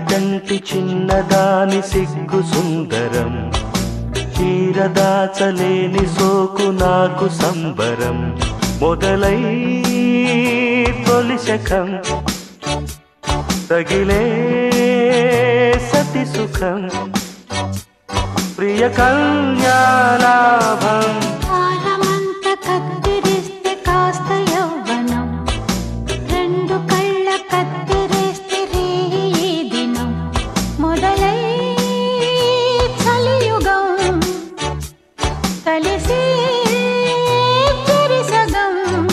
చీకటంటి చిన్నదాని సిగ్గు సుందరం చీరదాచలేని సోకు నాకు సంబరం మొదలై తొలి శకం తగిలే సతి సుఖం ప్రియ కన్యాలాభం కాలమంత కత్తిరిస్తే కాస్త యవ్వనం రెండు కళ్ళ కత్తిరేస్తే రేయి ఈ దినం మొదలై చలియుగం కలిసి చెరిసగం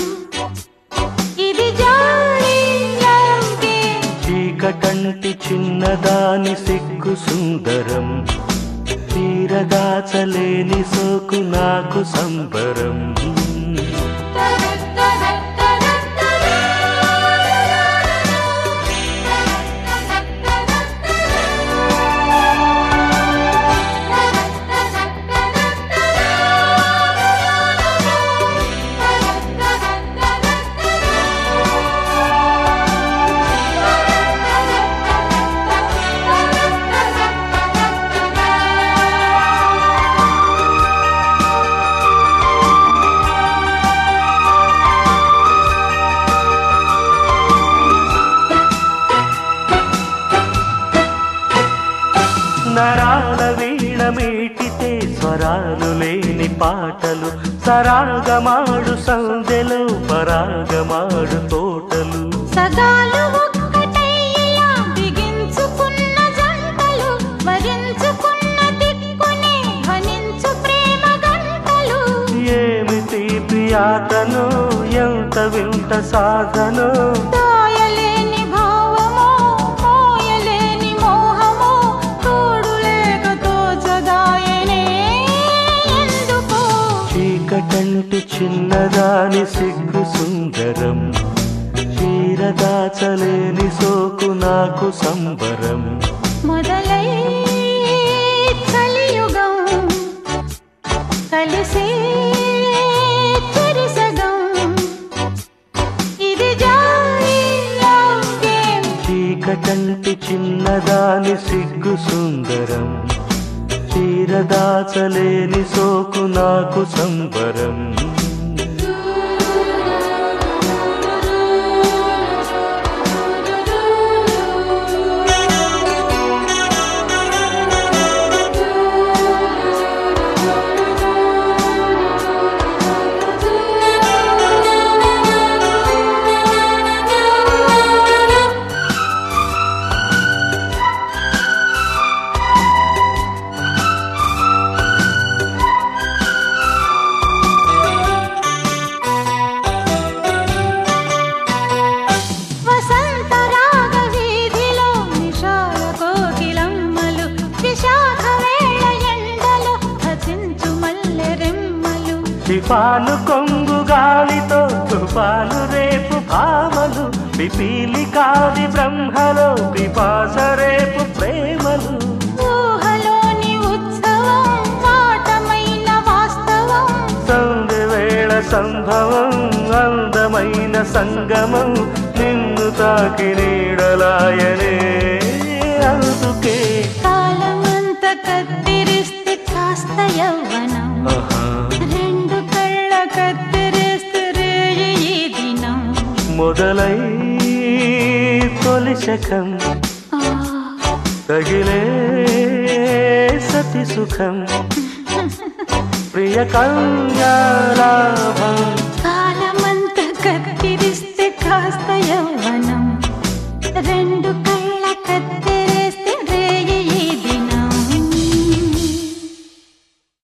ఇది జాలి లంకే చీకటంటి చిన్నదాని సిగ్గు సుందరం తీరదాచలేని సోకు నాకు సంబరం నరాల వీణ మీటితే స్వరాలు లేని పాటలు సరాగమాడు సందెలు పరాగమాడు తోటలు సగాలు ఒక్కటయ్యేలా బిగించుకున్న జంటలు వరించుకున్న దిక్కునే ధ్వనించు ప్రేమ గంటలు ఏమి తీపి ఆటను ఎంత వింత సాధను దాయలేని భావమో మోయలేని మోహమో తోడు లేక తోచదాయనే ఎందుకో చీకటంటి చిన్నదాని సిగ్గు సుందరం చీరదాచలేని సోకు నాకు సంబరం మొదలై చలియుగం కలిసి చెరిసగం ఇది జాలి లవ్ గేమ్ చీకటంటి చిన్నదాని సిగ్గు సుందరం చీరదాచలేని సోకు నాకు సంబరం వసంత రాగ వీధిలో నిషాల కోకిలమ్మలు విశాఖ వేళ ఎండలో హసించు మల్లె రెమ్మలు తుఫాను కొంగు గాలితో తుఫాను రేపు భామలు పిపీలి కాది బ్రహ్మలో పిపాస రేపు ప్రేమలు ఊహలోని ఉత్సవం వాటమైన వాస్తవం సంధ్య వేళ సంభవం అందమైన సంగమం నిన్ను తాకి నీడలాయనే అందుకే కాలమంత కత్తిరిస్తే కాస్త యవ్వనం ఆహా, రెండు కళ్ళ కత్తిరిస్తే రేయి ఈ దినం మొదలై తొలి శకం ఆ, తగిలే సతి సుఖం ప్రియ కన్యాలాభం